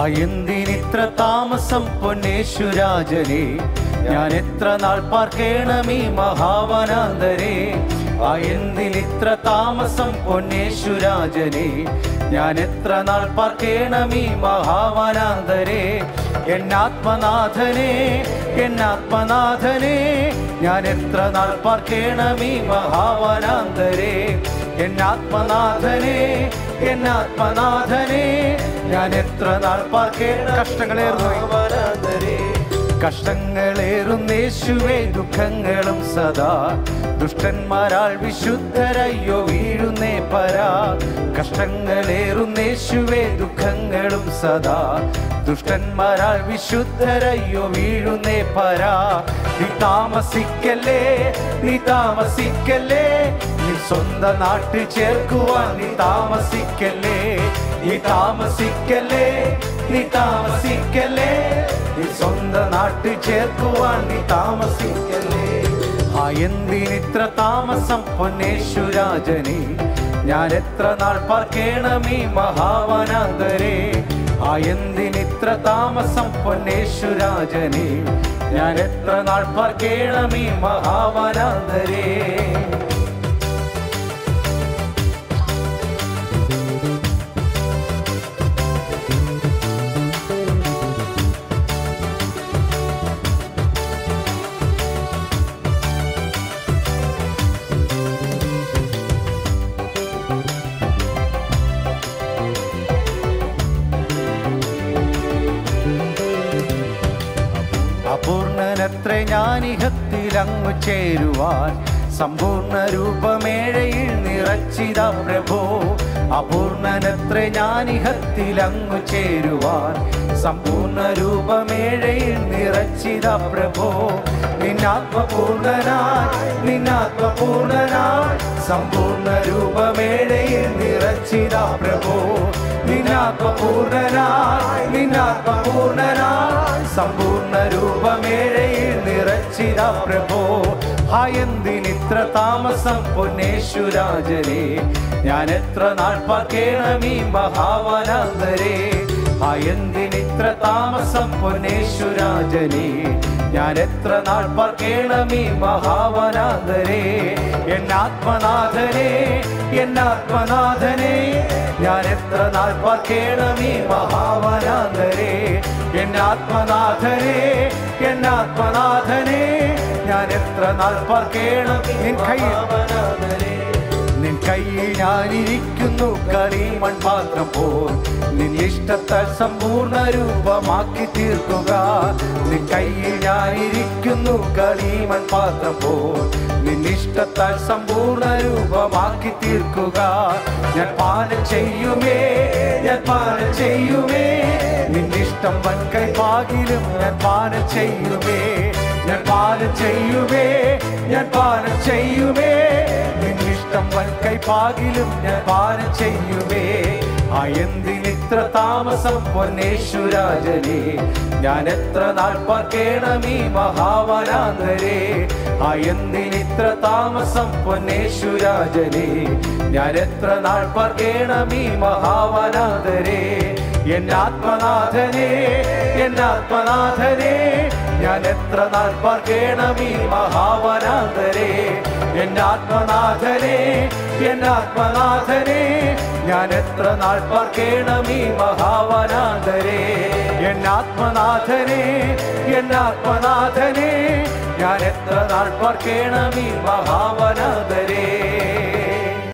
എന്തിനിത്ര താമസം പൊന്നേശുരാജനെ ഞാൻ എത്ര നാൾ പാർക്കേണം ഈ മഹാവനാന്തരെ ആ എന്തിനിത്ര താമസം പൊന്നേശുരാജനെ ഞാൻ എത്ര നാൾ പാർക്കേണം ഈ മഹാവനാന്തരെ എന്നാത്മനാഥനെ എന്നാത്മനാഥനെ ഞാൻ എത്ര നാൾ പാർക്കേണം ഈ മഹാവനാന്തരെ എന്നാത്മനാഥനെ എന്നാത്മനാഥനെ ഞാൻ എത്ര നാൾ പാർക്കേണ്ട കഷ്ടങ്ങളേറുന്നു കഷ്ടങ്ങളേറുന്നേശുവേ ദുഃഖങ്ങളും സദാ ദുഷ്ടന്മാരാൾ വിശുദ്ധരയ്യോ വീഴുന്നേ പരാ കഷ്ടങ്ങളേറുന്നേശുവേ ദുഃഖങ്ങളും സദാ ദുഷ്ടന്മാരാൾ വിശുദ്ധരയ്യോ വീഴുന്നേ പരാ നീ താമസിക്കല്ലേ നീ താമസിക്കല്ലേ നീ സ്വന്തം നാട്ടിൽ ചേർക്കുവാൻ നീ താമസിക്കല്ലേ നീ താമസിക്കല്ലേ നീ താമസിക്കല്ലേ നീ സ്വന്തം നാട്ടിൽ ചേർക്കുവാൻ നീ താമസിക്കല്ലേ ആ എന്തിനിത്ര താമസം പൊന്നേശുരാജനെ ഞാൻ എത്ര നാൾ പാർക്കേണം ഈ മഹാവനാന്തരെ ആ എന്തിനിത്ര താമസം പൊന്നേശുരാജനെ ഞാൻ എത്ര നാൾ പാർക്കേണം ഈ മഹാവനാന്തരെ അപൂർണനത്ര ഞാനിഹത്തിലങ്ങു ചേരുവാൻ സമ്പൂർണ്ണ രൂപമേഴയിൽ നിറച്ചിത പ്രഭോ അപൂർണനത്ര ഞാനിഹത്തിലങ്ങു ചേരുവാൻ സമ്പൂർണ്ണ രൂപമേഴയിൽ നിറച്ചിത പ്രഭോ നിന്നാത്മപൂർണനായി നിന്നാത്മപൂർണനായി സമ്പൂർണ്ണ രൂപമേഴയിൽ നിറച്ചിത പ്രഭോ നിന്നാത്മപൂർണനായി നിന്നാത്മപൂർണനായി സമ്പൂർണ്ണ രൂപമേഴയിൽ നിറച്ചിത പ്രഭോ ആ എന്തിനിത്ര താമസം പൊന്നേശുരാജനെ ഞാൻ എത്ര നാൾ പാർക്കേണം ഈ മഹാവനാന്തരെ ആ എന്തിനിത്ര താമസം പൊന്നേശുരാജനെ ഞാൻ എത്ര നാൾ പാർക്കേണം ഈ മഹാവനാന്തരെ എന്നാത്മനാഥനെ എന്നാത്മനാഥനെ ഞാൻ എത്ര നാൾ പാർക്കേണം ഈ മഹാവനാന്തരെ എന്നാത്മനാഥനെ എന്നാത്മനാഥനെ ഞാൻ എത്ര നാൾ പാർക്കേണം നിൻ കയ്യിൽ നിൻ കയ്യിൽ ഞാനിരിക്കുന്നു കളിമൺ പാത്രം പോൽ നിൻ ഇഷ്ടത്താൽ സമ്പൂർണ്ണ രൂപമാക്കി തീർക്കുക നിൻ കയ്യിൽ ഞാനിരിക്കുന്നു കളിമൺ പാത്രം പോൽ നിൻ ഇഷ്ടത്താൽ സമ്പൂർണ്ണ രൂപമാക്കി തീർക്കുക ഞാൻ പാലം ചെയ്യുമേ ഞാൻ പാലം ചെയ്യുമേ നിന്നിഷ്ടം വൻകൈ പാകിലും ഞാൻ പാലം ചെയ്യുമേ ഞാൻ പാലം ചെയ്യുമേ ഞാൻ പാലം ചെയ്യുമേ നിന്നിഷ്ടം വൻകൈ പാകിലും ഞാൻ പാലം ചെയ്യുമേ ആ എന്തിനിത്ര താമസം പൊന്നേശുരാജനെ ഞാൻ എത്ര നാൾ പാർക്കേണം ഈ മഹാവനാന്തരെ ആ എന്തിനിത്ര താമസം പൊന്നേശുരാജനെ ഞാൻ എത്ര നാൾ പാർക്കേണം ഈ മഹാവനാന്തരെ എന്നാത്മനാഥനെ എന്നാത്മനാഥനെ ഞാൻ എത്ര നാൾ പാർക്കേണം ഈ മഹാവനാന്തരെ എന്നാത്മനാഥനെ എന്നാത്മനാഥനെ ഞാൻ എത്ര നാൾ പാർക്കേണം ഈ മഹാവനാന്തരെ എന്നാത്മനാഥനെ എന്നാത്മനാഥനെ ഞാൻ എത്ര നാൾ പാർക്കേണം ഈ മഹാവനാന്തരെ